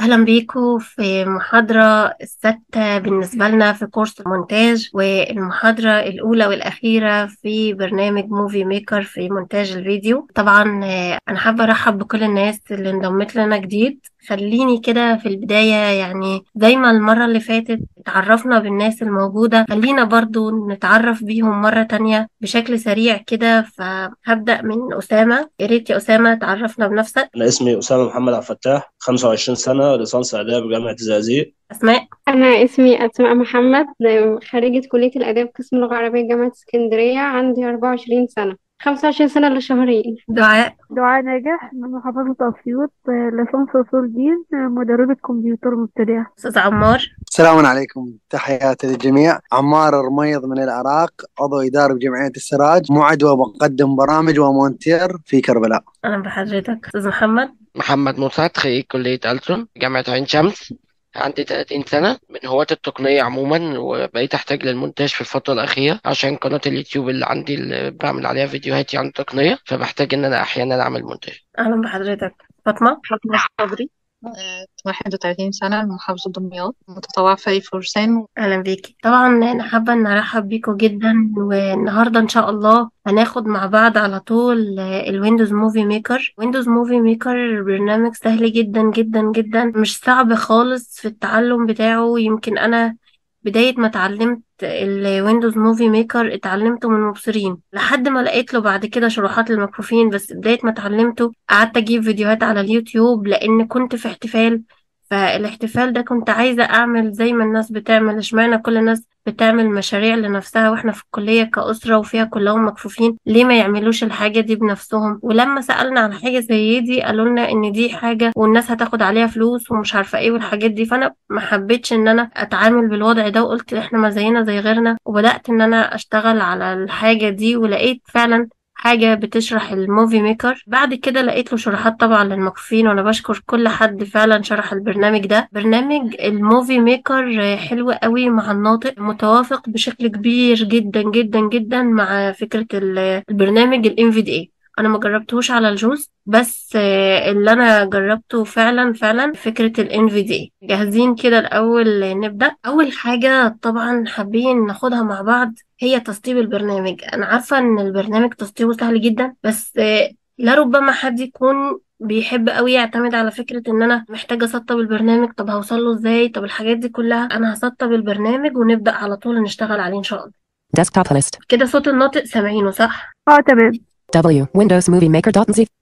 أهلا بيكم في محاضرة السادسة بالنسبة لنا في كورس المونتاج والمحاضرة الأولى والأخيرة في برنامج موفي ميكر في مونتاج الفيديو طبعا آه، أنا حابة أرحب بكل الناس اللي انضمت لنا جديد خليني كده في البداية يعني زي ما المرة اللي فاتت اتعرفنا بالناس الموجودة خلينا برضو نتعرف بيهم مرة تانية بشكل سريع كده فهبدأ من أسامة يا ريت يا أسامة تعرفنا بنفسك أنا اسمي أسامة محمد عبد الفتاح 25 سنة ليسانس آداب جامعة الزقازيق أسماء أنا اسمي أسماء محمد خريجة كلية الآداب قسم لغة عربية جامعة اسكندرية عندي 24 سنة 25 سنة لشهرين دعاء دعاء ناجح من محافظة أسيوط آه، ليسانس أصول دين آه، مدربة كمبيوتر مبتدئة أستاذ عمار السلام عليكم تحياتي للجميع عمار رميض من العراق عضو إداري بجمعية السراج معد ومقدم برامج ومونتير في كربلاء أهلا بحضرتك أستاذ محمد محمد مسعد خريج كلية ألسن جامعة عين شمس عندي 30 سنة من هواة التقنية عموما وبقيت أحتاج للمونتاج في الفترة الأخيرة عشان قناة اليوتيوب اللي عندي اللي بعمل عليها فيديوهاتي عن التقنية فبحتاج إن أنا أحيانا أعمل مونتاج أهلا بحضرتك فاطمة فاطمة الصبري آه، 31 سنة من محافظة دمياط متطوعة في فريق فرسان أهلا بيكي طبعا أنا حابة إن أرحب بيكم جدا والنهاردة إن شاء الله هناخد مع بعض على طول الويندوز موفي ميكر ويندوز موفي ميكر برنامج سهل جدا جدا جدا مش صعب خالص في التعلم بتاعه يمكن أنا بداية ما اتعلمت الويندوز موفي ميكر اتعلمته من مبصرين لحد ما لقيت له بعد كده شروحات للمكفوفين بس بداية ما اتعلمته قعدت اجيب فيديوهات على اليوتيوب لان كنت في احتفال فالاحتفال ده كنت عايزة أعمل زي ما الناس بتعمل اشمعنى كل الناس بتعمل مشاريع لنفسها واحنا في الكلية كأسرة وفيها كلهم مكفوفين ليه ما يعملوش الحاجة دي بنفسهم ولما سألنا عن حاجة زي دي قالوا لنا ان دي حاجة والناس هتاخد عليها فلوس ومش عارفة ايه والحاجات دي فانا ما حبيتش ان انا اتعامل بالوضع ده وقلت احنا ما زينا زي غيرنا وبدأت ان انا اشتغل على الحاجة دي ولقيت فعلا حاجة بتشرح الموفي ميكر بعد كده لقيت له شروحات طبعا للمكفوفين وانا بشكر كل حد فعلا شرح البرنامج ده برنامج الموفي ميكر حلو قوي مع الناطق متوافق بشكل كبير جدا جدا جدا مع فكرة البرنامج الام في دي انا ما جربتهوش على الجوز بس اللي انا جربته فعلا فعلا فكرة ال NVDA جاهزين كده الاول نبدأ اول حاجة طبعا حابين ناخدها مع بعض هي تسطيب البرنامج انا عارفة ان البرنامج تسطيبه سهل جدا بس لربما حد يكون بيحب قوي يعتمد على فكرة ان انا محتاجة اسطب البرنامج طب هوصل له ازاي طب الحاجات دي كلها انا هسطب البرنامج ونبدأ على طول نشتغل عليه ان شاء الله desktop list كده صوت الناطق سامعينه صح اه تمام W Windows Movie Maker dot Z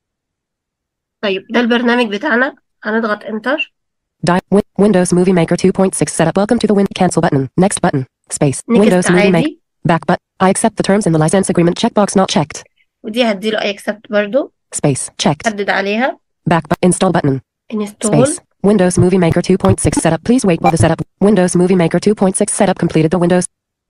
طيب ده البرنامج بتاعنا هنضغط انتر Di Win Windows Movie Maker 2.6 setup welcome to the Win cancel button next button space Windows نكست Movie Maker عادي back but I accept the terms in the license agreement checkbox not checked ودي هديله اي اكسبت برضو space checked حدد عليها back but install button انستول space Windows Movie Maker 2.6 setup please wait while the setup Windows Movie Maker 2.6 setup completed the Windows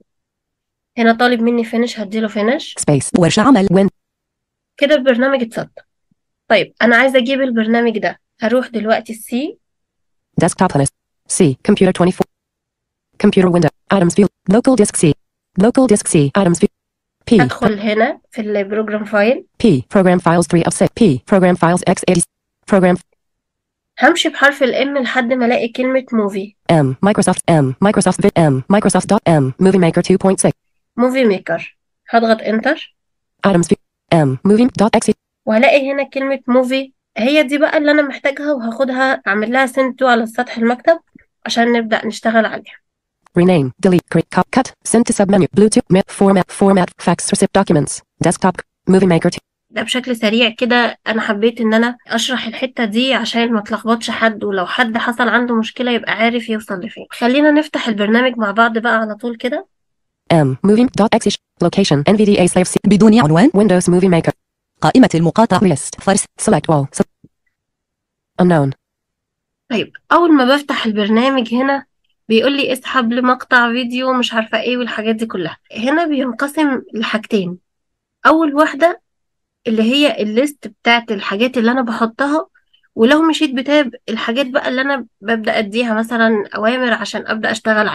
هنا طالب مني فينش هديله فينش space ورشة عمل Win كده البرنامج اتسطب طيب انا عايزه اجيب البرنامج ده هروح دلوقتي السي desktop list C computer 24 computer window items view local disk C local disk C items view P ادخل هنا في البروجرام فايل P program files 3 of 6 P program files x80 program همشي بحرف الام لحد ما الاقي كلمه موفي M Microsoft M Microsoft Vid M Microsoft dot M Movie Maker 2.6 موفي ميكر هضغط انتر items view M Movie dot exe وهلاقي هنا كلمه موفي هي دي بقى اللي انا محتاجها وهاخدها اعمل لها سنت تو على سطح المكتب عشان نبدا نشتغل عليها rename delete create cut cut send to submenu Bluetooth map format format fax receipt documents desktop Movie Maker 2 ده بشكل سريع كده انا حبيت ان انا اشرح الحته دي عشان ما تلخبطش حد ولو حد حصل عنده مشكله يبقى عارف يوصل لفين خلينا نفتح البرنامج مع بعض بقى على طول كده M Movie dot exe location NVDA slave C بدون عنوان Windows Movie Maker قائمة المقاطع list فرس select all Se- unknown طيب اول ما بفتح البرنامج هنا بيقول لي اسحب لمقطع فيديو مش عارفه ايه والحاجات دي كلها هنا بينقسم لحاجتين اول واحده اللي هي الليست بتاعت الحاجات اللي انا بحطها ولو مشيت بتاب الحاجات بقى اللي انا ببدا اديها مثلا اوامر عشان ابدا اشتغل عليها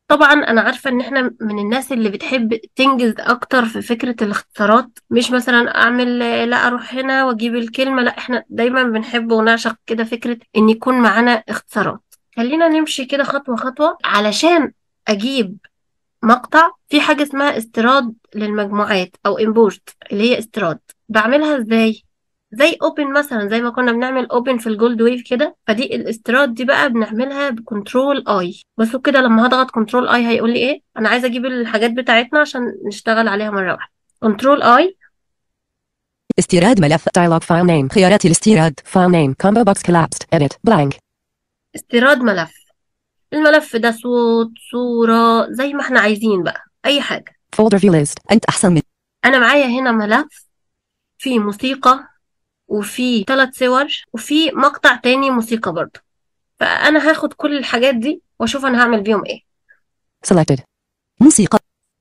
طبعا انا عارفة ان احنا من الناس اللي بتحب تنجز اكتر في فكرة الاختصارات مش مثلا اعمل لا اروح هنا واجيب الكلمة لا احنا دايما بنحب ونعشق كده فكرة ان يكون معانا اختصارات خلينا نمشي كده خطوة خطوة علشان اجيب مقطع في حاجة اسمها استيراد للمجموعات او امبورت اللي هي استيراد بعملها ازاي زي اوبن مثلا زي ما كنا بنعمل اوبن في الجولد ويف كده فدي الاستيراد دي بقى بنعملها بكنترول اي بصوا كده لما هضغط كنترول اي هيقول لي ايه انا عايزه اجيب الحاجات بتاعتنا عشان نشتغل عليها مره واحده كنترول اي استيراد ملف dialog file name خيارات الاستيراد file name combo box collapsed edit blank استيراد ملف الملف ده صوت صوره زي ما احنا عايزين بقى اي حاجه folder view list أنت أحسن من انا معايا هنا ملف فيه موسيقى وفيه ثلاث صور وفيه مقطع تاني موسيقى برضه فانا هاخد كل الحاجات دي واشوف انا هعمل بيهم ايه selected موسيقى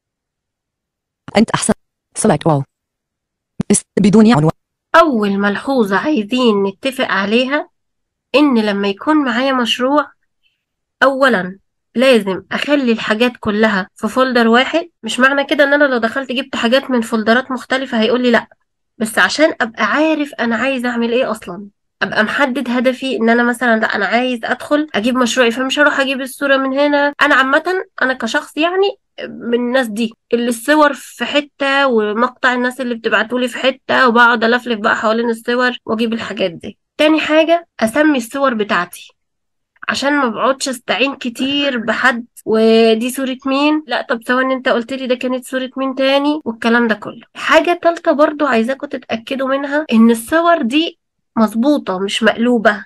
أنت أحسن select all است... بدون عنوان أول ملحوظة عايزين نتفق عليها إن لما يكون معايا مشروع أولا لازم أخلي الحاجات كلها في فولدر واحد مش معنى كده إن أنا لو دخلت جبت حاجات من فولدرات مختلفة هيقولي لأ بس عشان أبقى عارف أنا عايز أعمل إيه أصلا أبقى محدد هدفي إن أنا مثلا لأ أنا عايز أدخل أجيب مشروعي فمش هروح أجيب الصورة من هنا أنا عامة أنا كشخص يعني من الناس دي اللي الصور في حتة ومقطع الناس اللي بتبعتولي في حتة وبقعد ألفلف بقى حوالين الصور وأجيب الحاجات دي تاني حاجة أسمي الصور بتاعتي عشان ما بقعدش استعين كتير بحد ودي صورة مين لا طب ثواني انت قلت لي ده كانت صورة مين تاني والكلام ده كله حاجة تالتة برضو عايزاكم تتأكدوا منها ان الصور دي مظبوطة مش مقلوبة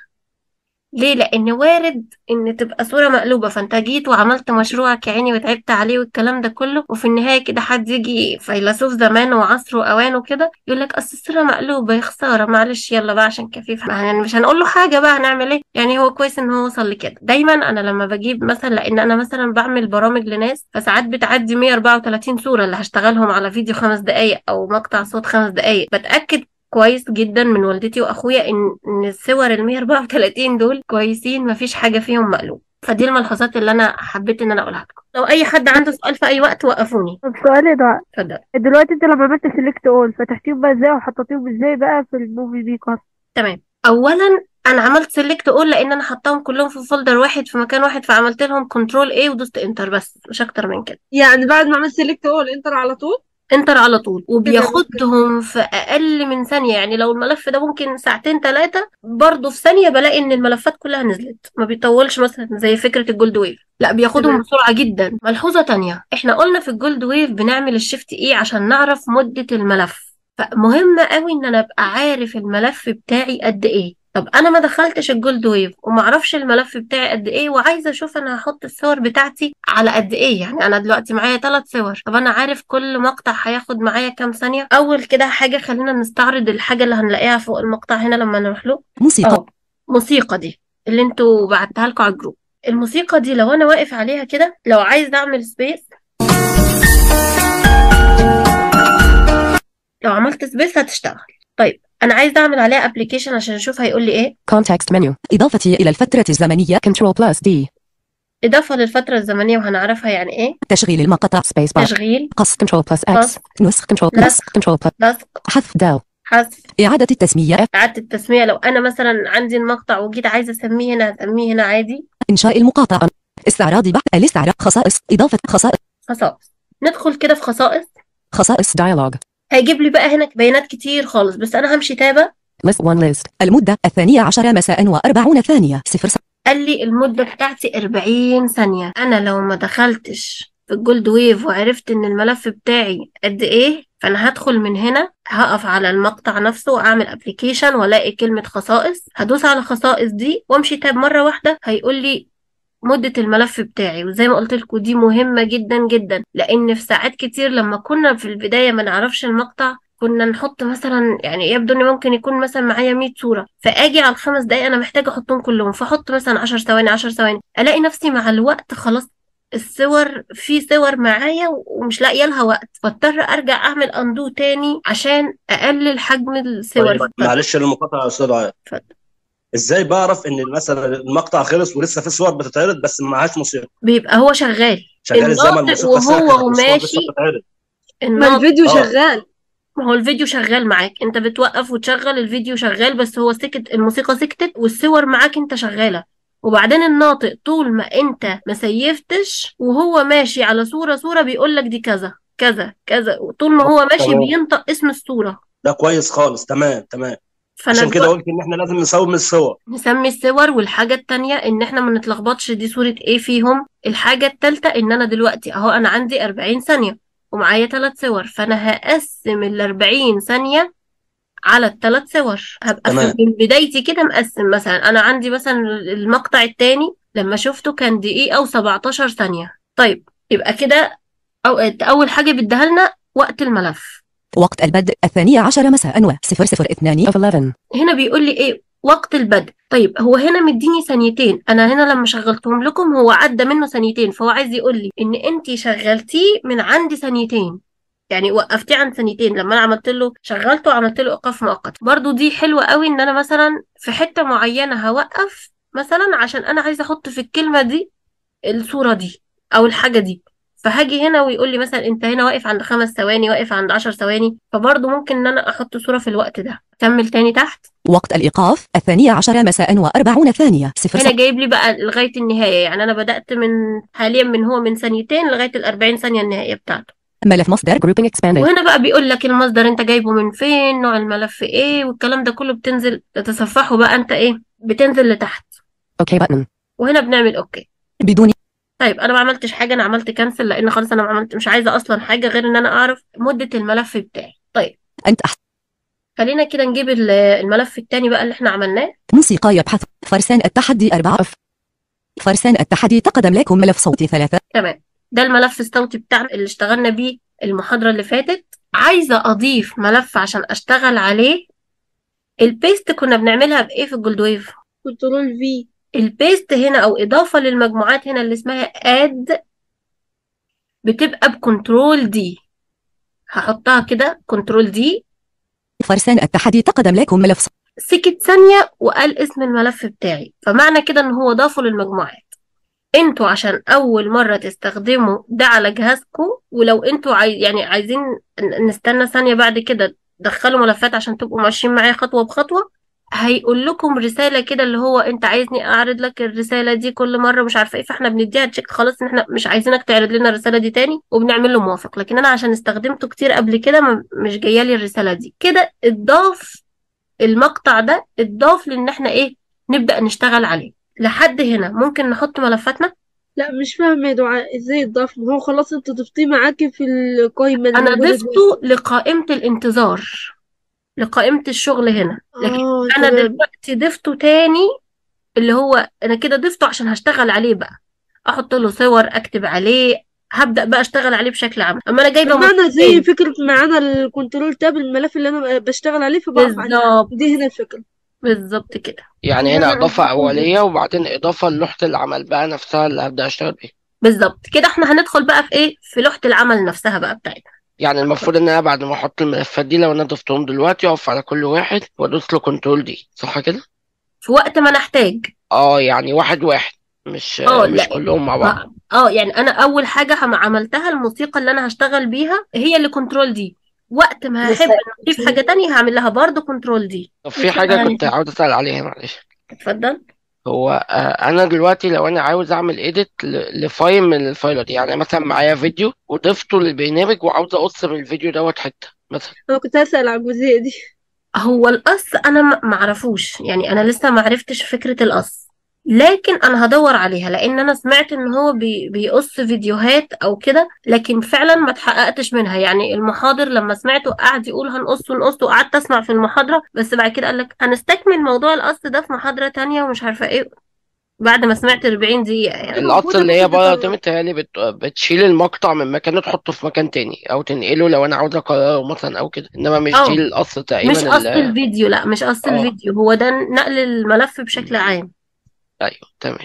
ليه لان وارد ان تبقى صورة مقلوبة فانت جيت وعملت مشروعك يا عيني وتعبت عليه والكلام ده كله وفي النهاية كده حد يجي فيلسوف زمان وعصره واوانه كده يقول لك اصل الصورة مقلوبة يا خسارة معلش يلا بقى عشان كفيف يعني مش هنقول له حاجة بقى هنعمل ايه يعني هو كويس ان هو وصل لكده دايما انا لما بجيب مثلا لان انا مثلا بعمل برامج لناس فساعات بتعدي 134 صورة اللي هشتغلهم على فيديو خمس دقايق او مقطع صوت خمس دقايق بتأكد كويس جدا من والدتي واخويا ان ان الصور ال 134 دول كويسين مفيش حاجه فيهم مقلوب فدي الملحوظات اللي انا حبيت ان انا اقولها لكم لو اي حد عنده سؤال في اي وقت وقفوني طب سؤالي ده اتفضل دلوقتي انت لما عملت سيلكت اول فتحتيهم بقى ازاي وحطيتيهم ازاي بقى في الموفي ميكر تمام اولا انا عملت سيلكت اول لان انا حطاهم كلهم في فولدر واحد في مكان واحد فعملت لهم كنترول اي ودوست انتر بس مش اكتر من كده يعني بعد ما عملت سيلكت اول انتر على طول انتر على طول وبياخدهم في اقل من ثانيه يعني لو الملف ده ممكن ساعتين ثلاثه برضه في ثانيه بلاقي ان الملفات كلها نزلت ما بيطولش مثلا زي فكره الجولد ويف لا بياخدهم تمام. بسرعه جدا ملحوظه تانية احنا قلنا في الجولد ويف بنعمل الشيفت ايه عشان نعرف مده الملف فمهم قوي ان انا ابقى عارف الملف بتاعي قد ايه طب انا ما دخلتش الجولد ويف وما اعرفش الملف بتاعي قد ايه وعايزه اشوف انا هحط الصور بتاعتي على قد ايه يعني انا دلوقتي معايا ثلاث صور طب انا عارف كل مقطع هياخد معايا كام ثانيه اول كده حاجه خلينا نستعرض الحاجه اللي هنلاقيها فوق المقطع هنا لما نروح له موسيقى اه موسيقى دي اللي انتوا بعتها لكم على الجروب الموسيقى دي لو انا واقف عليها كده لو عايز اعمل سبيس لو عملت سبيس هتشتغل طيب انا عايز اعمل عليها ابلكيشن عشان اشوف هيقول لي ايه context menu إضافتي إلى الفترة الزمنية control plus D اضافه للفتره الزمنيه وهنعرفها يعني ايه تشغيل المقطع space bar تشغيل قص control plus X قص نسخ control plus لصق control plus لصق حذف del حذف إعادة التسمية إعادة التسمية لو أنا مثلا عندي المقطع وجيت عايزة أسميه هنا هسميه هنا عادي إنشاء المقاطعة استعراض بحث الاستعراض خصائص إضافة خصائص خصائص ندخل كده في خصائص خصائص dialog هيجيب لي بقى هنا بيانات كتير خالص بس أنا همشي تابة list one list المدة الثانية عشر مساء وأربعون ثانية صفر صفر قال لي المدة بتاعتي 40 ثانية أنا لو ما دخلتش في الجولد ويف وعرفت إن الملف بتاعي قد إيه فأنا هدخل من هنا هقف على المقطع نفسه وأعمل أبليكيشن وألاقي كلمة خصائص هدوس على خصائص دي وأمشي تاب مرة واحدة هيقول لي مدة الملف بتاعي وزي ما قلت لكم دي مهمة جدا جدا لأن في ساعات كتير لما كنا في البداية ما نعرفش المقطع كنا نحط مثلا يعني يبدو ان ممكن يكون مثلا معايا 100 صورة فاجي على الخمس دقايق انا محتاجة احطهم كلهم فاحط مثلا 10 ثواني 10 ثواني الاقي نفسي مع الوقت خلاص الصور في صور معايا ومش لاقيه لها وقت فاضطر ارجع اعمل اندو تاني عشان اقلل حجم الصور طيب معلش المقاطعة يا أستاذ عاد اتفضل ازاي بعرف ان مثلا المقطع خلص ولسه في صور بتتعرض بس ما معهاش موسيقى بيبقى هو شغال شغال ازاي ما الناطق الموسيقى ساكنه وهو والصور وماشي لسه بتتعرض ما الناطق الفيديو اه شغال ما هو الفيديو شغال معاك انت بتوقف وتشغل الفيديو شغال بس هو سكت الموسيقى سكتت والصور معاك انت شغالة وبعدين الناطق طول ما انت ما سيفتش وهو ماشي على صورة صورة بيقول لك دي كذا كذا كذا طول ما هو ماشي تمام بينطق اسم الصورة ده كويس خالص تمام تمام فانا عشان كده دلوقتي قلت ان احنا لازم نسوي من الصور نسمي الصور والحاجة التانية ان احنا ما نتلخبطش دي صورة ايه فيهم الحاجة التالتة ان انا دلوقتي اهو انا عندي 40 ثانية ومعايا ثلاث صور فانا هقسم ال 40 ثانية على الثلاث صور هبقى في تمام من بدايتي كده مقسم مثلا انا عندي مثلا المقطع التاني لما شفته كان دقيقة و17 ثانية طيب يبقى كده أو اول حاجة بيديها لنا وقت الملف وقت البدء الثانية عشر مساء و 002 of 11. هنا بيقول لي ايه وقت البدء طيب هو هنا مديني ثانيتين انا هنا لما شغلتهم لكم هو عدى منه ثانيتين فهو عايز يقول لي ان انتي شغلتيه من عندي ثانيتين يعني وقفتيه عن ثانيتين لما انا عملت له شغلته وعملت له ايقاف مؤقت برضو دي حلوة قوي ان انا مثلا في حتة معينة هوقف مثلا عشان انا عايزة احط في الكلمة دي الصورة دي او الحاجة دي فهاجي هنا ويقول لي مثلا انت هنا واقف عند خمس ثواني واقف عند عشر ثواني فبرضه ممكن ان انا احط صورة في الوقت ده كمل تاني تحت وقت الإيقاف الثانية عشر مساء و40 ثانية صفر هنا جايب لي بقى لغاية النهاية يعني انا بدأت من حاليا من هو من ثانيتين لغاية الأربعين ثانية النهائية بتاعته ملف مصدر Grouping expanded. وهنا بقى بيقول لك المصدر انت جايبه من فين نوع الملف ايه والكلام ده كله بتنزل تتصفحه بقى انت ايه بتنزل لتحت OK button. وهنا بنعمل اوكي بدون طيب انا ما عملتش حاجه انا عملت كانسل لان خلاص انا ما عملت مش عايزه اصلا حاجه غير ان انا اعرف مده الملف بتاعي طيب أنت أحسن خلينا كده نجيب ال- الملف التاني بقى اللي احنا عملناه موسيقى يبحث فرسان التحدي أربعة Of فرسان التحدي تقدم لكم ملف صوتي ثلاثة تمام ده الملف الصوتي بتاعنا اللي اشتغلنا بيه المحاضره اللي فاتت عايزه اضيف ملف عشان اشتغل عليه البيست كنا بنعملها بايه في الجولد ويف كنترول في البيست هنا او اضافه للمجموعات هنا اللي اسمها اد بتبقى بكنترول دي هحطها كده كنترول دي فرسان التحدي تقدم لكم ملف صوتي سكت ثانية وقال اسم الملف بتاعي فمعنى كده ان هو ضافه للمجموعات انتوا عشان اول مرة تستخدموا ده على جهازكم ولو انتوا عاي... يعني عايزين ن- نستنى ثانية بعد كده دخلوا ملفات عشان تبقوا ماشيين معايا خطوة بخطوة هيقول لكم رسالة كده اللي هو انت عايزني اعرض لك الرسالة دي كل مرة مش عارفة ايه فاحنا بنديها تشيك خلاص ان احنا مش عايزينك تعرض لنا الرسالة دي تاني وبنعمل له موافق لكن انا عشان استخدمته كتير قبل كده ما- مش جايه لي الرسالة دي كده اتضاف المقطع ده اتضاف لان احنا ايه نبدأ نشتغل عليه لحد هنا ممكن نحط ملفاتنا لا مش فاهمة يا دعاء ازاي اتضاف ما هو خلاص انت ضفتيه معاكي في القايمة اللي انا موجودة ضفته لقائمة الانتظار لقائمة الشغل هنا لكن اه انا تمام دلوقتي ضفته تاني اللي هو انا كده ضفته عشان هشتغل عليه بقى احط له صور اكتب عليه هبدأ بقى اشتغل عليه بشكل عام اما انا جايبه بمعنى زي ملفين فكرة معانا الكنترول تاب الملف اللي انا بشتغل عليه فبقف عليه بالظبط دي هنا الفكرة بالظبط كده يعني اللي هنا انا إضافة قصدي أولية وبعدين إضافة للوحة العمل بقى نفسها اللي هبدأ أشتغل بيها بالظبط كده احنا هندخل بقى في ايه في لوحة العمل نفسها بقى بتاعتنا يعني المفروض إن أنا بعد ما أحط الملفات دي لو أنا ضفتهم دلوقتي أقف على كل واحد وأدوس له كنترول دي صح كده؟ في وقت ما نحتاج اه يعني واحد واحد مش اه مش لا كلهم مع بعض ما- اه يعني انا اول حاجه هم عملتها الموسيقى اللي انا هشتغل بيها هي اللي كنترول دي وقت ما بس هحب ان اضيف حاجه تانية هعمل لها برضه كنترول دي طب في حاجة يعني كنت عاوز أسأل عليها معلش اتفضل هو آه، أنا دلوقتي لو أنا عاوز أعمل إيديت لفايل من الفايلات يعني مثلا معايا فيديو وضفته للبرنامج وعاوز أقص من الفيديو دوت حتة مثلا انا كنت هسأل على الجزئية دي هو القص انا ما معرفوش يعني انا لسه معرفتش فكره القص لكن انا هدور عليها لان انا سمعت ان هو بي بيقص فيديوهات او كده لكن فعلا ما اتحققتش منها يعني المحاضر لما سمعته قعد يقول هنقص ونقص وقعدت اسمع في المحاضره بس بعد كده قال لك هنستكمل موضوع القص ده في محاضره تانية ومش عارفه ايه بعد ما سمعت 40 دقيقه يعني القص موجودة اللي بس هي بره دي تطور متهيألي بت... بتشيل المقطع من مكانه تحطه في مكان تاني أو تنقله لو أنا عاوز أكرره مثلا أو كده إنما مش دي اه القص مش تقريبا قص ال... الفيديو لا مش قص اه الفيديو هو ده نقل الملف بشكل عام أيوه تمام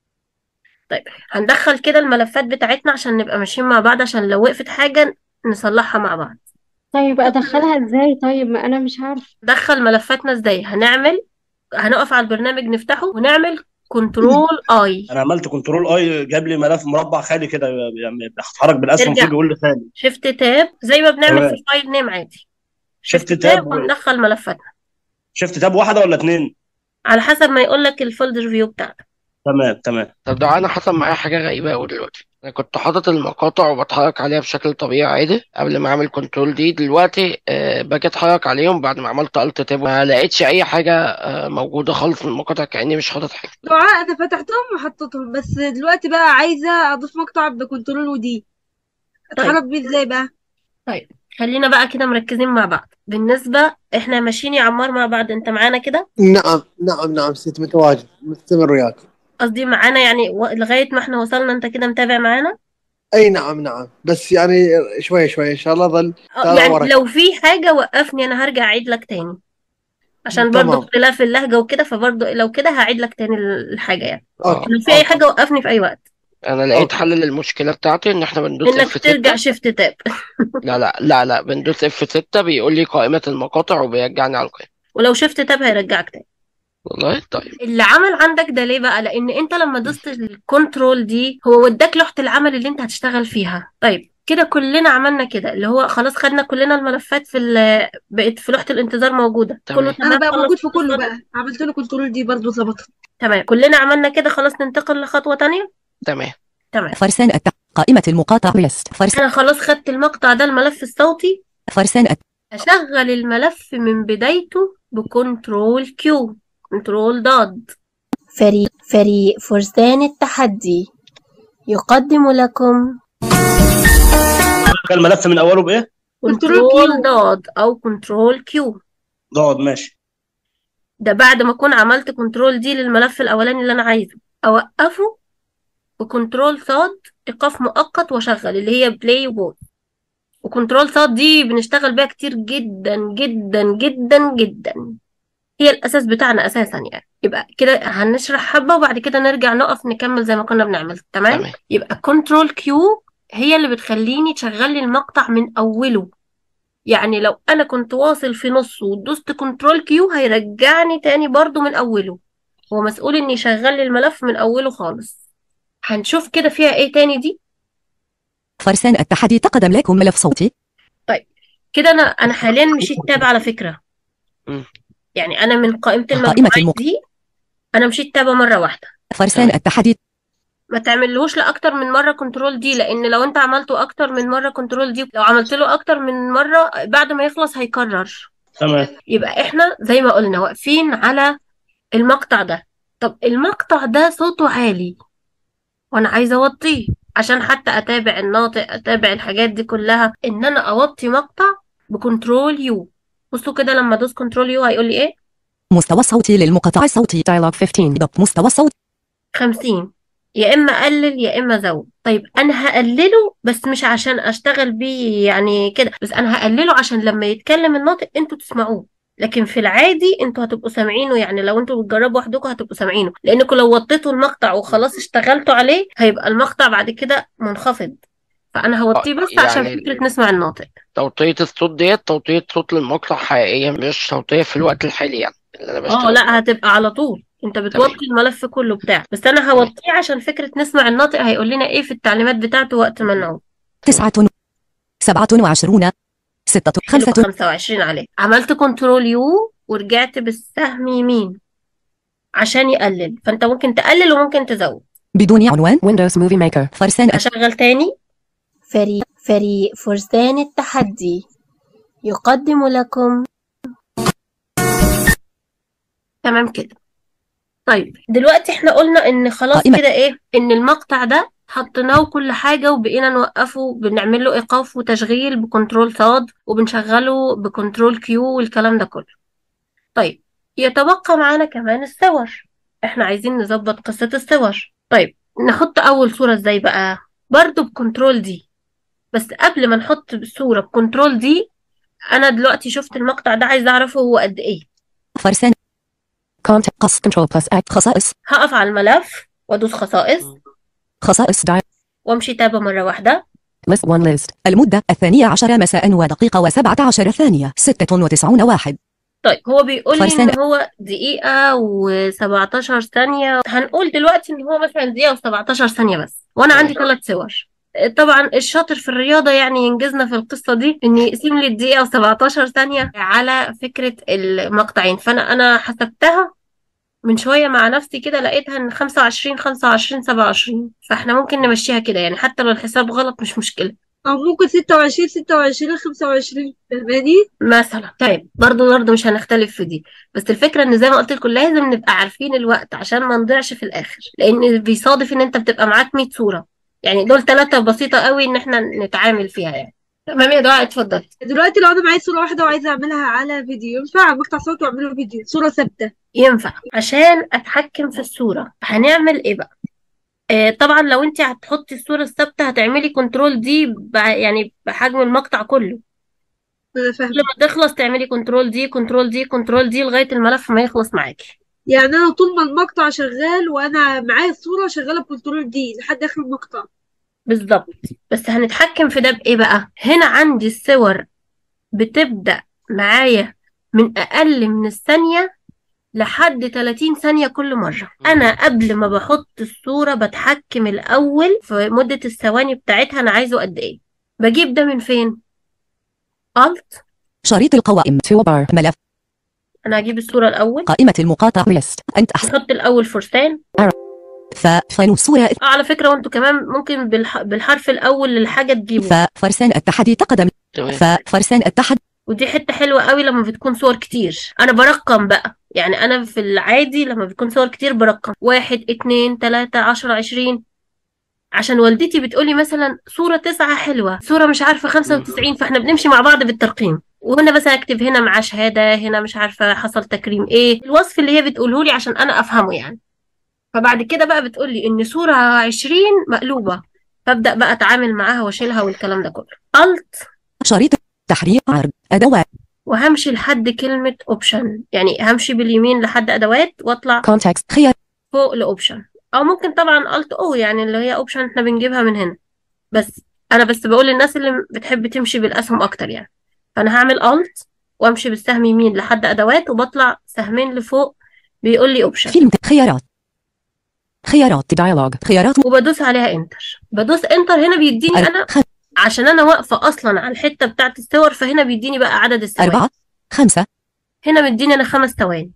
طيب هندخل كده الملفات بتاعتنا عشان نبقى ماشيين مع بعض عشان لو وقفت حاجة نصلحها مع بعض طيب ادخلها ازاي طيب ما انا مش عارفه ندخل ملفاتنا ازاي هنعمل هنقف على البرنامج نفتحه ونعمل كنترول اي انا عملت كنترول اي جاب لي ملف مربع خالي كده يعني بتحرك بالاسهم ارجع. فيه بيقول لي خالي شيفت تاب زي ما بنعمل تمام. في الفايل نيم عادي شيفت تاب تاب وندخل ملفاتنا شيفت تاب واحده ولا اتنين على حسب ما يقول لك الفولدر فيو بتاعتك تمام تمام طب ده انا حصل معايا حاجه غريبه قوي دلوقتي انا كنت حاطط المقاطع وبتحرك عليها بشكل طبيعي عادي قبل ما اعمل كنترول دي دلوقتي أه باجي اتحرك عليهم بعد ما عملت الت تاب ما لقيتش اي حاجه أه موجوده خالص من المقاطع كاني مش حاطط حاجه دعاء انا فتحتهم وحطيتهم بس دلوقتي بقى عايزه اضيف مقطع بكنترول ودي اتحرك بيه ازاي بقى طيب خلينا بقى كده مركزين مع بعض بالنسبة احنا ماشيين يا عمار مع بعض انت معانا كده نعم نعم نعم ست متواجد مستمر وياك قصدي معانا يعني و- لغاية ما احنا وصلنا انت كده متابع معانا اي نعم نعم بس يعني شوي شوي ان شاء الله ظل اه تابع يعني وراك. لو في حاجة وقفني انا هرجع اعيد لك تاني عشان برضو تمام. اختلاف اللهجة وكده فبرضو لو كده هعيد لك تاني الحاجة يعني اوكي لو في اي حاجة وقفني في اي وقت انا لقيت أوكي. حل للمشكله بتاعتي ان احنا بندوس انك اف ترجع 6 شيفت تاب لا لا لا لا بندوس اف 6 بيقول لي قائمه المقاطع وبيرجعني على القائمه ولو شيفت تاب هيرجعك تاني والله طيب اللي عمل عندك ده ليه بقى لان انت لما دوست الكنترول دي هو وداك لوحة العمل اللي انت هتشتغل فيها طيب كده كلنا عملنا كده اللي هو خلاص خدنا كلنا الملفات في ال- بقت في لوحة الانتظار موجودة تمام. كله انا تمام بقى خلاص موجود في كله خلصنا. بقى عملت له كنترول دي برضه ظبطت تمام كلنا عملنا كده خلاص ننتقل لخطوة تانية تمام تمام فرسان الت... قائمة المقاطع list فرس... انا خلاص خدت المقطع ده الملف الصوتي فرسان الت... اشغل الملف من بدايته بكنترول كيو كنترول ضاد فريق فريق فرسان التحدي يقدم لكم كان الملف من اوله بايه؟ كنترول كيو. ضاد او كنترول كيو ضاد ماشي ده بعد ما اكون عملت كنترول دي للملف الاولاني اللي انا عايزه اوقفه بكنترول صاد ايقاف مؤقت واشغل اللي هي بلاي وبوز وكنترول صاد دي بنشتغل بيها كتير جدا جدا جدا جدا هي الاساس بتاعنا اساسا يعني يبقى كده هنشرح حبة وبعد كده نرجع نقف نكمل زي ما كنا بنعمل تمام تمام يبقى كنترول كيو هي اللي بتخليني تشغل لي المقطع من اوله يعني لو انا كنت واصل في نصه ودوست كنترول كيو هيرجعني تاني برضو من اوله هو مسؤول ان يشغل لي الملف من اوله خالص هنشوف كده فيها ايه تاني دي فرسان التحدي تقدم لكم ملف صوتي كده انا انا حاليا مشيت تاب على فكرة مم. يعني انا من قائمة قائمة المجموعات المق- دي انا مشيت تابة مرة واحدة فرسان تمام. التحدي ما تعملهوش لأكتر من مرة كنترول دي لأن لو أنت عملته أكتر من مرة كنترول دي لو عملت له أكتر من مرة بعد ما يخلص هيكرر تمام يبقى إحنا زي ما قلنا واقفين على المقطع ده طب المقطع ده صوته عالي وأنا عايزة أوطيه عشان حتى أتابع الناطق أتابع الحاجات دي كلها إن أنا أوطي مقطع بكنترول يو بصوا كده لما أدوس كنترول يو هيقول لي إيه مستوى الصوتي للمقطع الصوتي Dialog 15. ضبط مستوى الصوت خمسين يا إما أقلل يا إما أزود طيب أنا هقلله بس مش عشان أشتغل بيه يعني كده بس أنا هقلله عشان لما يتكلم الناطق أنتوا تسمعوه لكن في العادي انتوا هتبقوا سامعينه يعني لو انتوا بتجربوا وحدكم هتبقوا سامعينه لانكم لو وطيتوا المقطع وخلاص اشتغلتوا عليه هيبقى المقطع بعد كده منخفض فانا هوطيه بس عشان يعني فكرة نسمع الناطق توطية الصوت ديت توطية صوت للمقطع حقيقية مش توطية في الوقت الحالي يعني اللي أنا اه بشتغل لا هتبقى على طول انت بتوطي الملف كله بتاعك بس انا هوطيه عشان فكرة نسمع الناطق هيقول لنا ايه في التعليمات بتاعته وقت ما نعود تسعة سبعة وعشرون ستة حلو خمسة 25 عليه عملت كنترول يو ورجعت بالسهم يمين عشان يقلل فانت ممكن تقلل وممكن تزود بدون عنوان Windows Movie Maker. فرسان اشغل تاني فريق فريق فرسان التحدي يقدم لكم تمام كده طيب دلوقتي احنا قلنا ان خلاص قائمة. كده ايه ان المقطع ده حطيناه كل حاجة وبقينا نوقفه بنعمل له ايقاف وتشغيل بكنترول صاد وبنشغله بكنترول كيو والكلام ده كله طيب يتبقى معانا كمان الصور احنا عايزين نظبط قصة الصور طيب نحط اول صورة ازاي بقى برضو بكنترول دي بس قبل ما نحط الصورة بكنترول دي انا دلوقتي شفت المقطع ده عايز اعرفه هو قد ايه فرسان Content. قص Control plus X. خصائص هقف على الملف وادوس خصائص خصائص Dial. وامشي تابة مرة واحدة List 1 list. المدة الثانية عشر مساء ودقيقة وسبعة عشر ثانية ستة وتسعون واحد طيب هو بيقول لي فرسان ان هو دقيقة و17 ثانية هنقول دلوقتي ان هو مثلا دقيقة و17 ثانية بس وانا عندي ثلاث صور طبعا الشاطر في الرياضة يعني ينجزنا في القصة دي ان يقسم لي الدقيقة و17 ثانية على فكرة المقطعين فانا انا حسبتها من شوية مع نفسي كده لقيتها ان 25 25 27 فاحنا ممكن نمشيها كده يعني حتى لو الحساب غلط مش مشكلة او ممكن ستة وعشرين ستة وعشرين خمسة وعشرين فاهماني مثلا طيب برضه برضه مش هنختلف في دي بس الفكرة ان زي ما قلت لكم لازم نبقى عارفين الوقت عشان ما نضيعش في الاخر لان بيصادف ان انت بتبقى معاك 100 صورة يعني دول ثلاثة بسيطة قوي ان احنا نتعامل فيها يعني تمام يا دعاء اتفضلي دلوقتي لو انا معايا صورة واحدة وعايزة اعملها على فيديو ينفع مقطع صوت واعمله فيديو صورة ثابتة ينفع عشان اتحكم في الصورة هنعمل ايه بقى آه طبعا لو انت هتحطي الصورة الثابتة هتعملي كنترول دي ب- يعني بحجم المقطع كله انا فاهمة كل ما تخلص تعملي كنترول دي كنترول دي كنترول دي لغاية الملف ما يخلص معاكي يعني انا طول ما المقطع شغال وانا معايا الصورة شغالة بكنترول دي لحد اخر المقطع بالظبط بس هنتحكم في ده بإيه بقى هنا عندي الصور بتبدأ معايا من أقل من الثانية لحد 30 ثانية كل مرة أنا قبل ما بحط الصورة بتحكم الأول في مدة الثواني بتاعتها أنا عايزه قد إيه بجيب ده من فين Alt شريط القوائم توبر ملف أنا هجيب الصورة الأول قائمة المقاطع list أنت أحسن أحط الأول فرسان ف فانو صورة آه على فكرة وانتوا كمان ممكن بالح... بالحرف الأول للحاجة تجيبوا ف فرسان التحدي تقدم تمام ف فرسان التحدي ودي حتة حلوة قوي لما بتكون صور كتير أنا برقم بقى يعني أنا في العادي لما بتكون صور كتير برقم واحد اتنين تلاتة عشرة عشرين عشان والدتي بتقولي مثلا صورة تسعة حلوة صورة مش عارفة خمسة وتسعين فاحنا بنمشي مع بعض بالترقيم وهنا مثلا اكتب هنا مع شهادة هنا مش عارفة حصل تكريم ايه الوصف اللي هي بتقوله لي عشان انا افهمه يعني فبعد كده بقى بتقولي ان صورة عشرين مقلوبة فابدأ بقى اتعامل معاها واشيلها والكلام ده كله Alt شريط تحرير عرض أدوات وهمشي لحد كلمة اوبشن يعني همشي باليمين لحد ادوات واطلع context خيار فوق لاوبشن او ممكن طبعا الت او يعني اللي هي اوبشن احنا بنجيبها من هنا بس انا بس بقول للناس اللي بتحب تمشي بالاسهم اكتر يعني فانا هعمل الت وامشي بالسهم يمين لحد ادوات وبطلع سهمين لفوق بيقول لي اوبشن فيلم خيارات خيارات ديالوج خيارات وبدوس عليها انتر بدوس انتر هنا بيديني أر- انا خ- عشان انا واقفه اصلا على الحته بتاعت الصور فهنا بيديني بقى عدد الثواني أربعة خمسة هنا مديني انا خمس ثواني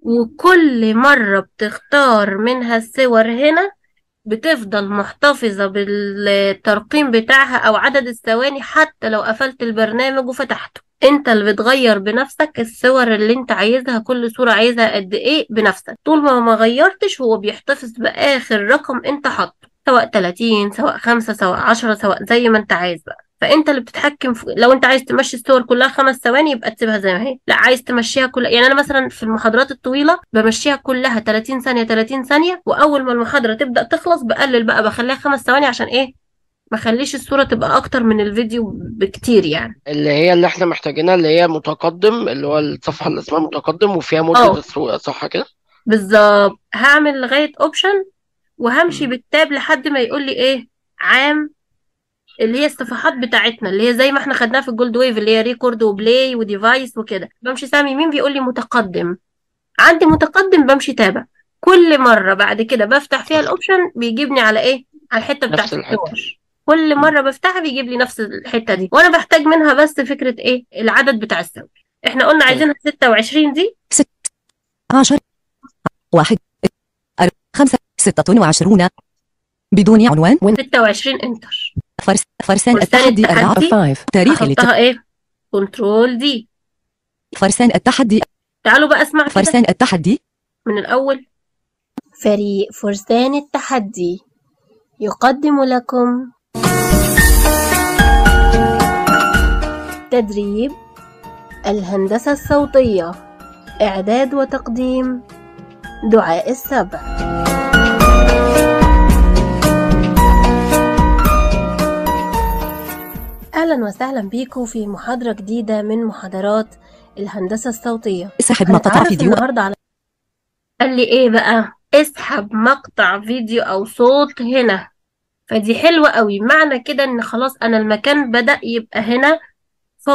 وكل مرة بتختار منها الصور هنا بتفضل محتفظة بالترقيم بتاعها او عدد الثواني حتى لو قفلت البرنامج وفتحته انت اللي بتغير بنفسك الصور اللي انت عايزها كل صورة عايزها قد ايه بنفسك طول ما ما غيرتش هو بيحتفظ باخر رقم انت حاطه سواء 30 سواء 5 سواء 10 سواء زي ما انت عايز بقى فانت اللي بتتحكم في لو انت عايز تمشي الصور كلها خمس ثواني يبقى تسيبها زي ما هي لا عايز تمشيها كلها يعني انا مثلا في المحاضرات الطويله بمشيها كلها 30 ثانيه 30 ثانيه واول ما المحاضره تبدا تخلص بقلل بقى بخليها خمس ثواني عشان ايه ما خليش الصوره تبقى اكتر من الفيديو بكتير يعني اللي هي اللي احنا محتاجينها اللي هي متقدم اللي هو الصفحة اللي اسمها متقدم وفيها مدة اه الصورة صح كده؟ بالظبط هعمل لغايه اوبشن وهمشي بالتاب لحد ما يقول لي ايه عام اللي هي الصفحات بتاعتنا اللي هي زي ما احنا خدناها في الجولد ويف اللي هي ريكورد وبلاي وديفايس وكده بمشي سهم يمين بيقول لي متقدم عندي متقدم بمشي تابع كل مرة بعد كده بفتح فيها الاوبشن بيجيبني على ايه على الحتة بتاعت نفس الحتة الصور كل مرة بفتحها بيجيب لي نفس الحتة دي وانا بحتاج منها بس فكرة ايه العدد بتاع الصور احنا قلنا طيب عايزينها 26 دي ست عشر واحد أر... خمسة ستة وعشرون بدون عنوان 26 انتر فرس... فرسان فرسان التحدي أربعة التحدي 5. تاريخ الت... احطها ايه كنترول دي فرسان التحدي تعالوا بقى اسمع كده فرسان التحدي من الاول فريق فرسان التحدي يقدم لكم تدريب الهندسة الصوتية إعداد وتقديم دعاء السبع أهلا وسهلا بيكم في محاضرة جديدة من محاضرات الهندسة الصوتية اسحب مقطع هنتعرف فيديو النهاردة على قال لي ايه بقى اسحب مقطع فيديو او صوت هنا فدي حلوة قوي معنى كده ان خلاص انا المكان بدأ يبقى هنا فاضي فاضي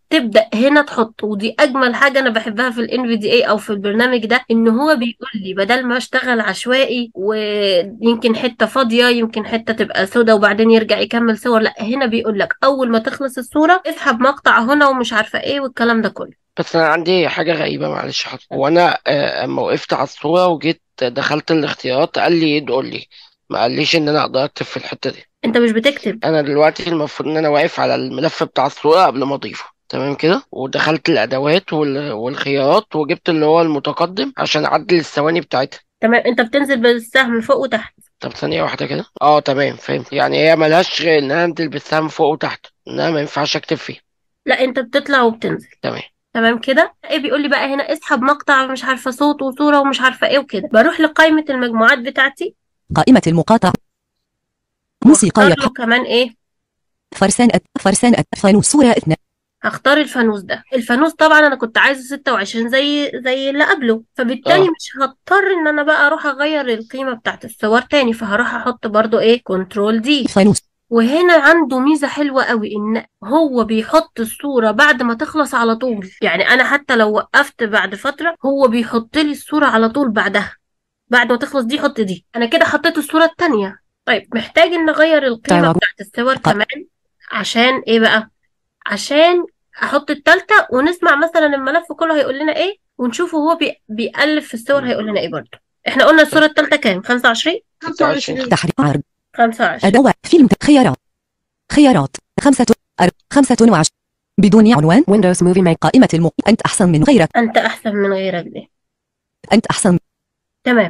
تبدأ هنا تحط ودي أجمل حاجة أنا بحبها في ال NVDA أو في البرنامج ده إن هو بيقول لي بدل ما أشتغل عشوائي ويمكن حتة فاضية يمكن حتة تبقى سودا وبعدين يرجع يكمل صور لا هنا بيقول لك أول ما تخلص الصورة اسحب مقطع هنا ومش عارفة إيه والكلام ده كله بس انا عندي حاجه غريبه معلش حضرتك وانا آه، اما وقفت على الصوره وجيت دخلت الاختيارات قال لي ادقل لي ما قاليش ان انا اقدر اكتب في الحته دي أنت مش بتكتب انا دلوقتي المفروض ان انا واقف على الملف بتاع الصوره قبل ما اضيفه تمام كده ودخلت الادوات وال- والخيارات وجبت اللي هو المتقدم عشان اعدل الثواني بتاعتها تمام أنت بتنزل بالسهم فوق وتحت طب ثانيه واحده كده اه تمام فهمت يعني هي ملهاش غير انها انزل بالسهم فوق وتحت انها ما ينفعش اكتب فيه لا أنت بتطلع وبتنزل تمام تمام كده ايه بيقول لي بقى هنا اسحب مقطع مش عارفه صوت وصوره ومش عارفه ايه وكده بروح لقائمه المجموعات بتاعتي قائمة المقاطع موسيقى اختار له كمان ايه فرسان أت- فرسان أت- فانوس صورة اثنان هختار الفانوس ده الفانوس طبعا انا كنت عايزه 26 زي زي اللي قبله فبالتالي اه مش هضطر ان انا بقى اروح اغير القيمه بتاعت الصور تاني فهروح احط برضو ايه كنترول دي فانوس وهنا عنده ميزة حلوة قوي ان هو بيحط الصورة بعد ما تخلص على طول يعني انا حتى لو وقفت بعد فترة هو بيحط لي الصورة على طول بعدها بعد ما تخلص دي حط دي انا كده حطيت الصورة التانية طيب محتاج ان اغير القيمة تعال. بتاعت الصور ق- كمان عشان ايه بقى عشان احط التالتة ونسمع مثلا الملف كله هيقول لنا ايه ونشوفه هو بي... بيألف في الصور هيقول لنا ايه برضه احنا قلنا الصورة التالتة كام 25 26 تحرير عرض 25 أدوات فيلم خيارات خيارات خمسة أر خمسة وعشر بدون عنوان Windows Movie Maker قائمة المق أنت أحسن من غيرك انت احسن من غيرك دي أنت أحسن تمام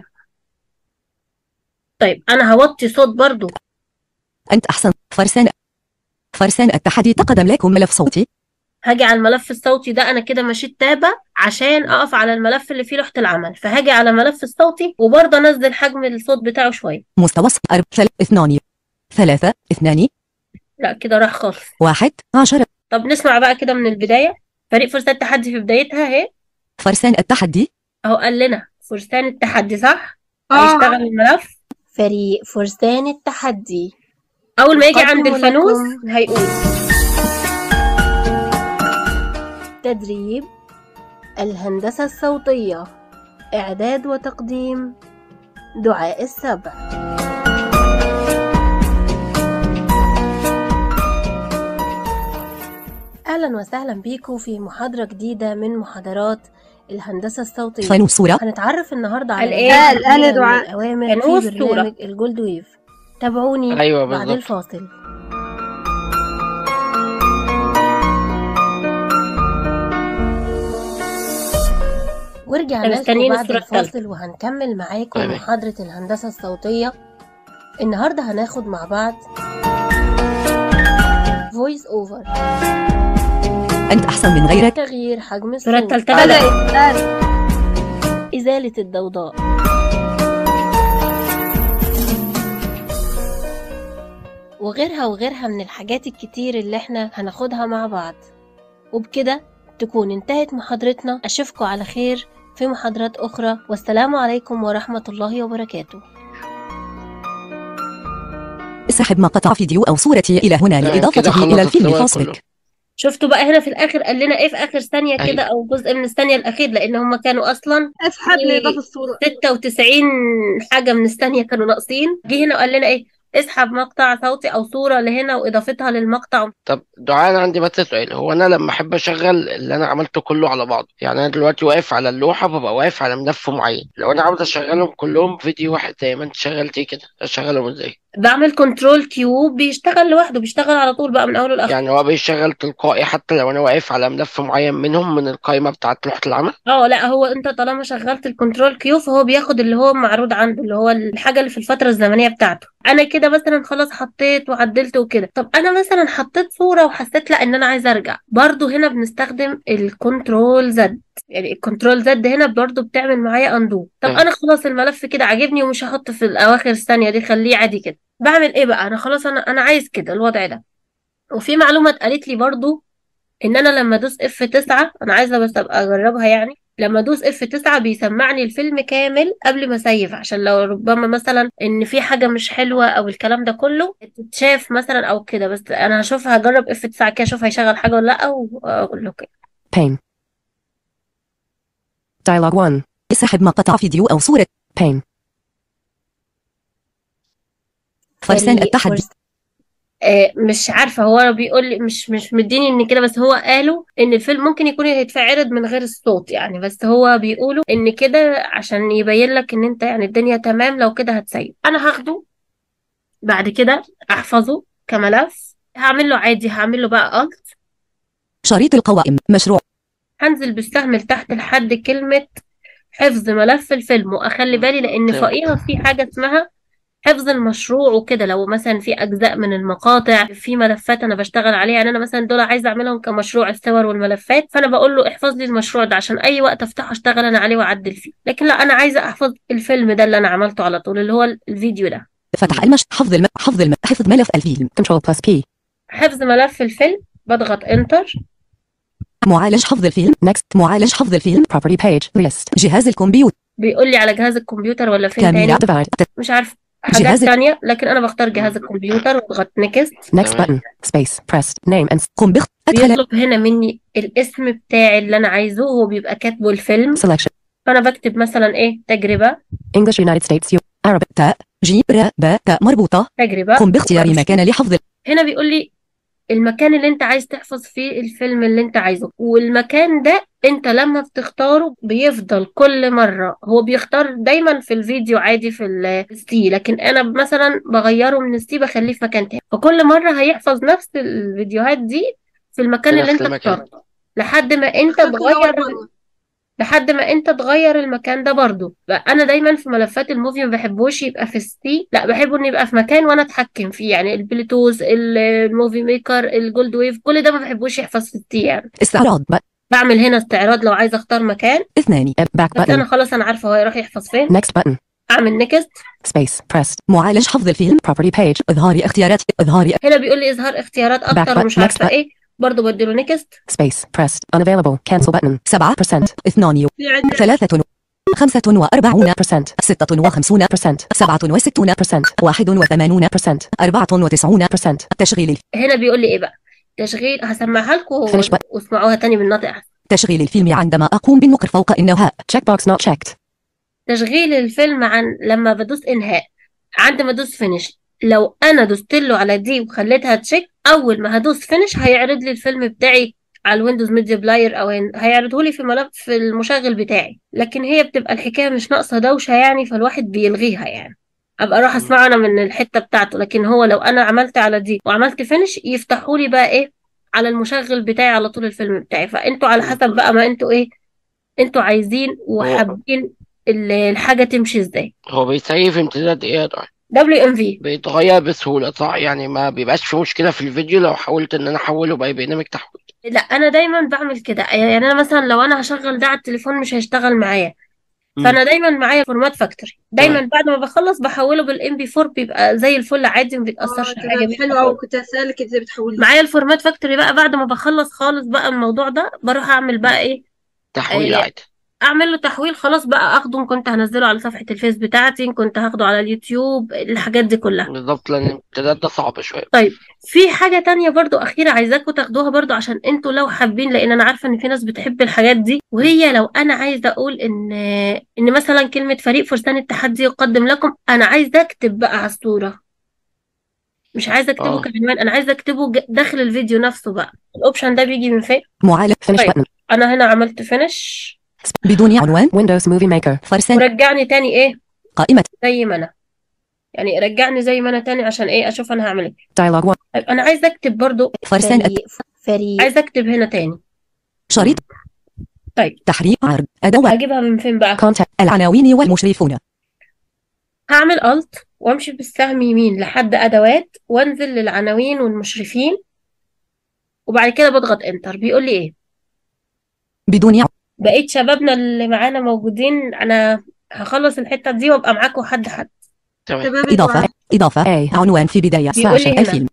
طيب انا هوطي صوت برضو أنت أحسن فرسان فرسان التحدي تقدم لكم ملف صوتي هاجي على الملف الصوتي ده انا كده مشيت تابة عشان اقف على الملف اللي فيه لوحة العمل فهاجي على ملف الصوتي وبرضه انزل حجم الصوت بتاعه شوية مستوصف أرب ثل... اثنان ثلاثة اثنان لا كده راح خالص واحد عشر طب نسمع بقى كده من البداية فريق فرسان التحدي في بدايتها اهي فرسان التحدي اهو قال لنا فرسان التحدي صح اه هيشتغل الملف فريق فرسان التحدي اول ما يجي عند يقدم الفانوس لكم هيقول تدريب الهندسة الصوتية إعداد وتقديم دعاء السبع أهلا وسهلا بيكم في محاضرة جديدة من محاضرات الهندسة الصوتية فانوس صورة هنتعرف النهاردة على الآن- إعداد الآن كتيرة من دعاء. الأوامر فانوس في صورة. برنامج الجولد ويف تابعوني ايوه بعد بالظبط الفاصل ورجعنا احنا لكم مستنيين بعد الصورة التالتة الفاصل وهنكمل معاكم تمام. محاضرة الهندسة الصوتية النهاردة هناخد مع بعض فويس اوفر أنت أحسن من غيرك تغيير حجم الصورة الصوت التالتة بدأت بدأت الآن إزالة الضوضاء وغيرها وغيرها من الحاجات الكتير اللي احنا هناخدها مع بعض وبكده تكون انتهت محاضرتنا أشوفكم على خير في محاضرات أخرى والسلام عليكم ورحمة الله وبركاته اسحب مقطع فيديو أو صورتي إلى هنا تمام، كده لإضافته خلص إلى الفيلم الصور فاصلك كله. شفتوا بقى هنا في الاخر قال لنا ايه في اخر ثانية كده أيوة. او جزء من الثانية الاخير لان هم كانوا اصلا اسحب في لإضافة الصورة 96 حاجة من الثانية كانوا ناقصين جه هنا وقال لنا ايه اسحب مقطع صوتي او صورة لهنا واضافتها للمقطع طب دعاء انا عندي بس سؤال هو انا لما احب اشغل اللي انا عملته كله على بعضه يعني انا دلوقتي واقف على اللوحه ببقى واقف على ملف معين لو انا عاوز اشغلهم كلهم فيديو واحد زي ما انت شغلتي كده اشغلهم ازاي بعمل كنترول كيو بيشتغل لوحده بيشتغل على طول بقى من اوله لاخره يعني هو بيشغل تلقائي حتى لو انا واقف على ملف معين منهم من القائمه بتاعت لوحه العمل اه لا هو انت طالما شغلت الكنترول كيو فهو بياخد اللي هو معروض عنده اللي هو الحاجه اللي في الفتره الزمنيه بتاعته انا كده مثلا خلاص حطيت وعدلت وكده طب انا مثلا حطيت صوره وحسيت لا ان انا عايزه ارجع برضو هنا بنستخدم الكنترول زد يعني الكنترول زد هنا برضو بتعمل معايا اندو طب مم. انا خلاص الملف كده عاجبني ومش هحط في الاواخر الثانيه دي خليه عادي كده بعمل ايه بقى انا خلاص انا انا عايز كده الوضع ده وفي معلومه اتقالت لي برضو ان انا لما ادوس اف 9 انا عايزه بس ابقى اجربها يعني لما ادوس اف 9 بيسمعني الفيلم كامل قبل ما اسيف عشان لو ربما مثلا ان في حاجه مش حلوه او الكلام ده كله تتشاف مثلا او كده بس انا هشوف هجرب اف 9 كده اشوف هيشغل حاجه ولا لا واقول له كده Pane. Dialog 1. اسحب مقطع فيديو أو صورة Pane. فرسان فري- التحدي فرس- آه، مش عارفه هو بيقول لي مش مش مديني ان كده بس هو قالوا ان الفيلم ممكن يكون هيتعرض من غير الصوت يعني بس هو بيقولوا ان كده عشان يبين لك ان انت يعني الدنيا تمام لو كده هتسيب انا هاخده بعد كده احفظه كملف هعمل له عادي هعمل له بقى الت شريط القوائم مشروع هنزل بالسهم لتحت لحد كلمة حفظ ملف الفيلم واخلي بالي لان تمام. فوقيها في حاجة اسمها حفظ المشروع وكده لو مثلا في اجزاء من المقاطع في ملفات انا بشتغل عليها يعني انا مثلا دول عايزه اعملهم كمشروع الصور والملفات فانا بقول له احفظ لي المشروع ده عشان اي وقت افتحه اشتغل انا عليه واعدل فيه لكن لا انا عايزه احفظ الفيلم ده اللي انا عملته على طول اللي هو الفيديو ده فتح المش حفظ الم... حفظ الم... حفظ ملف الفيلم Control plus P. حفظ ملف الفيلم بضغط انتر معالج حفظ الفيلم Next. معالج حفظ الفيلم Property page. List. جهاز الكمبيوتر بيقول لي على جهاز الكمبيوتر ولا فين كاميرا تاني Divide. مش عارف حاجات جهاز- تانية لكن انا بختار جهاز الكمبيوتر واضغط نيكست Next تمام. button. Space. Pressed. Name and قم بخ أدخل بيطلب هنا مني الاسم بتاعي اللي انا عايزه هو بيبقى كاتبه الفيلم selection. فانا بكتب مثلا ايه تجربة English United States. U. Arabic. تاء جيم راء باء تاء مربوطة تجربة قم باختيار مكان لحفظ ال- هنا بيقول لي المكان اللي انت عايز تحفظ فيه الفيلم اللي انت عايزه والمكان ده انت لما بتختاره بيفضل كل مرة هو بيختار دايما في الفيديو عادي في الستي لكن انا مثلا بغيره من الستي بخليه في مكان تاني فكل مرة هيحفظ نفس الفيديوهات دي في المكان في اللي نفس انت المكان. اخترته لحد ما انت اخترت من أول تغير مرة. لحد ما انت تغير المكان ده برضو بقى انا دايما في ملفات الموفي ما بحبوش يبقى في ستي لا بحبه انه يبقى في مكان وانا اتحكم فيه يعني البلوتوث الموفي ميكر الجولد ويف كل ده ما بحبوش يحفظ في ستي يعني استعراض But. بعمل هنا استعراض لو عايزه اختار مكان اثنان Back بس انا button. خلاص انا عارفه هو هيروح يحفظ فين Next button. اعمل نيكست Space. Pressed. معالج حفظ الفيلم Property page. إظهار اختيارات إظهار هنا بيقول لي اظهار اختيارات Back اكتر button. ومش Next عارفه button. ايه برضو بديله نيكست Space. Pressed. Unavailable. Cancel button. سبعة Percent. اثنان في عندنا ثلاثة خمسة وأربعون Percent. ستة وخمسون Percent. سبعة وستون Percent. واحد وثمانون Percent. أربعة وتسعون Percent. تشغيل الف- هنا بيقول لي ايه بقى تشغيل هسمعها لكم Finish button. واسمعوها تاني بالنطق احسن تشغيل الفيلم عندما أقوم بالنقر فوق النهاء Checkbox not checked. تشغيل الفيلم عن لما بدوس انهاء عند ما ادوس فينيش لو انا دوست له على دي وخليتها تشيك اول ما هدوس فينيش هيعرض لي الفيلم بتاعي على الويندوز ميديا بلاير او هن- هيعرضه لي في ملف في المشغل بتاعي لكن هي بتبقى الحكايه مش ناقصه دوشه يعني فالواحد بيلغيها يعني ابقى اروح اسمعه انا من الحته بتاعته لكن هو لو انا عملت على دي وعملت فينيش يفتحوا لي بقى ايه على المشغل بتاعي على طول الفيلم بتاعي فانتوا على حسب بقى ما انتوا ايه انتوا عايزين وحابين ال- الحاجه تمشي ازاي هو بيسيف امتداد ايه يا دكتور؟ دبليو ام في بيتغير بسهولة صح يعني ما بيبقاش في مشكلة في الفيديو لو حاولت ان انا احوله بأي برنامج تحويل لا انا دايما بعمل كده يعني انا مثلا لو انا هشغل ده على التليفون مش هيشتغل معايا مم. فانا دايما معايا فورمات فاكتوري دايما تمام. بعد ما بخلص بحوله بالام بي 4 بيبقى زي الفل عادي ما اه بيتاثرش في حاجه تمام بيه حلو خالص. قوي كنت هسألك ازاي بتحولي معايا الفورمات فاكتوري بقى بعد ما بخلص خالص بقى الموضوع ده بروح اعمل بقى ايه تحويل آه، عادي اعمل له تحويل خلاص بقى اخده إن كنت هنزله على صفحه الفيس بتاعتي إن كنت هاخده على اليوتيوب الحاجات دي كلها بالظبط لان الامتداد ده صعب شوية طيب في حاجة تانية برضو أخيرة عايزاكم تاخدوها برضو عشان انتوا لو حابين لأن أنا عارفة إن في ناس بتحب الحاجات دي وهي لو أنا عايزة أقول إن إن مثلا كلمة فريق فرسان التحدي يقدم لكم أنا عايزة أكتب بقى على الصورة مش عايزة أكتبه اه كعنوان أنا عايزة أكتبه ج- داخل الفيديو نفسه بقى الأوبشن ده بيجي من فين معالج Finish طيب button. أنا هنا عملت فينش بدون عنوان Windows Movie Maker. فرسان ورجعني تاني إيه قائمة زي ما أنا يعني رجعني زي ما أنا تاني عشان إيه أشوف أنا هعمل إيه Dialog 1. طيب أنا عايزة أكتب برضو فرسان الت- فريق فريق عايزة أكتب هنا تاني شريط طيب تحرير عرض أدوات أجيبها من فين بقى Contact. العناوين والمشرفون هعمل الت وامشي بالسهم يمين لحد ادوات وانزل للعناوين والمشرفين وبعد كده بضغط انتر بيقول لي ايه بدون ع- بقيت شبابنا اللي معانا موجودين انا هخلص الحتة دي وابقى معاكم حد حد تمام تمام يا إضافة دعاء إضافة A. عنوان في بداية بيقول لي هنا الفيلم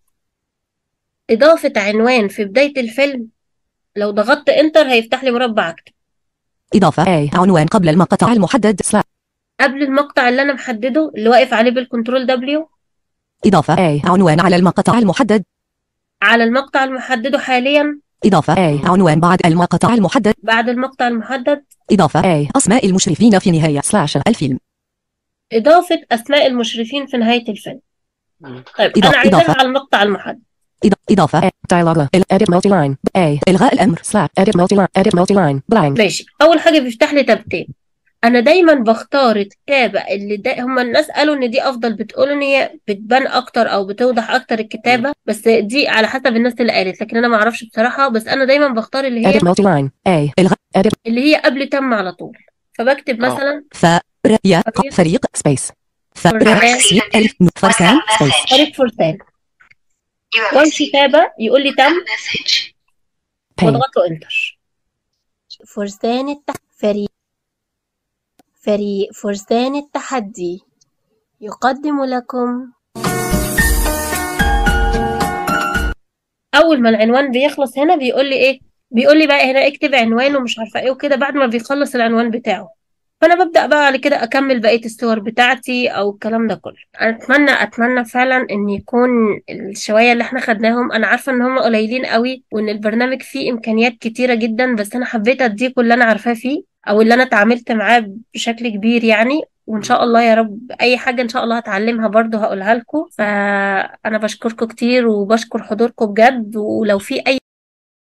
اضافة عنوان في بداية الفيلم لو ضغطت انتر هيفتح لي مربع اكتب إضافة A عنوان قبل المقطع المحدد slash قبل المقطع اللي انا محدده اللي واقف عليه بالكنترول دبليو إضافة A عنوان على المقطع المحدد على المقطع المحدده حاليا إضافة A عنوان بعد المقطع المحدد بعد المقطع المحدد إضافة A أسماء المشرفين في نهاية slash الفيلم إضافة أسماء المشرفين في نهاية الفيلم طيب إضافة- أنا عايزاها إضافة. على المقطع المحدد إض- إضافة A dialogue ال- edit multiline A إلغاء الأمر slash edit multiline edit multiline blank ماشي أول حاجة بيفتح لي تابتين أنا دايما بختار الكتابة اللي دا هما الناس قالوا إن دي أفضل بتقول إن هي بتبان أكتر أو بتوضح أكتر الكتابة بس دي على حسب الناس اللي قالت لكن أنا معرفش بصراحة بس أنا دايما بختار اللي هي edit multiline A إلغاء edit اللي هي قبل تم على طول فبكتب آه. مثلا ف ر ي ق فريق space ف ر س ألف ن فرسان space فريق فرسان وامشي تابة يقول لي تم pain واضغط له انتر فرسان التح... فريق فريق فرسان التحدي يقدم لكم اول ما العنوان بيخلص هنا بيقول لي ايه بيقول لي بقى هنا اكتب عنوان ومش عارفه ايه وكده بعد ما بيخلص العنوان بتاعه فانا ببدا بقى على كده اكمل بقيه الصور بتاعتي او الكلام ده كله انا اتمنى اتمنى فعلا ان يكون الشويه اللي احنا خدناهم انا عارفه ان هم قليلين قوي وان البرنامج فيه امكانيات كتيره جدا بس انا حبيت اديكم اللي انا عارفاه فيه او اللي انا اتعاملت معاه بشكل كبير يعني وان شاء الله يا رب اي حاجه ان شاء الله هتعلمها برضو هقولها لكم فانا بشكركم كتير وبشكر حضوركم بجد ولو في اي